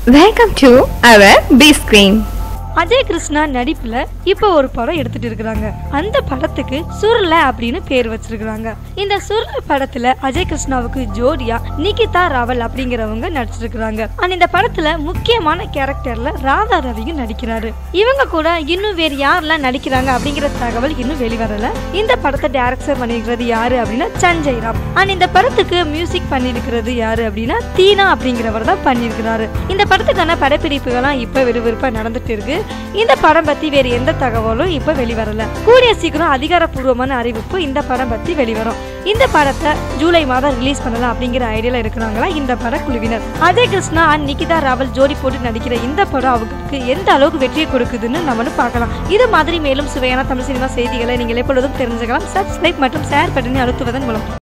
Welcome to our B screen. Ajay Krishna நடிப்புல இப்போ ஒரு படம் எடுத்துட்டு இருக்கிறாங்க அந்த படத்துக்கு சுருள அப்படின்னு பேர் வச்சிருக்காங்க இந்த சுருள படத்துல அஜய் கிருஷ்ணாவுக்கு ஜோடியா நிகிதா ராவல் அப்படிங்கிறவங்க நடிச்சிருக்கிறாங்க அண்ட் இந்த படத்துல முக்கியமான கேரக்டர்ல ராதா ரவியும் நடிக்கிறாரு இவங்க கூட இன்னும் வேறு யாரெல்லாம் நடிக்கிறாங்க அப்படிங்கிற தகவல் இன்னும் வெளிவரல இந்த படத்தை டைரக்டர் பண்ணிருக்கிறது யாரு அப்படின்னா சஞ்சய் ராம் அண்ட் இந்த படத்துக்கு மியூசிக் பண்ணிருக்கிறது யாரு அப்படின்னா தீனா அப்படிங்கிறவர் தான் பண்ணியிருக்கிறாரு இந்த படத்துக்கான படப்பிடிப்புகள்லாம் இப்ப விறுவிறுப்பா நடந்துட்டு இருக்கு இந்த படம் பத்தி வேற எந்த தகவலும் இப்ப வெளிவரல கூடிய சீக்கிரம் அதிகாரப்பூர்வமான அறிவிப்பு இந்த படம் பத்தி வெளிவரும் இந்த படத்தை ஜூலை மாதம் ரிலீஸ் பண்ணலாம் அப்படிங்கிற ஐடியால இருக்கிறாங்களா இந்த படக்குழுவினர் அஜய் கிருஷ்ணா அண்ட் நிகிதா ராவல் ஜோடி போட்டு நடிக்கிற இந்த படம் அவங்களுக்கு எந்த அளவுக்கு வெற்றியை கொடுக்குதுன்னு நம்மளும் பார்க்கலாம் இது மாதிரி மேலும் சுவையான தமிழ் சினிமா செய்திகளை நீங்கள் எப்பொழுதும் தெரிஞ்சுக்கலாம் சப்ஸ்கிரைப் மற்றும் ஷேர் பட்டனை அழுத்துவதன் மூலம்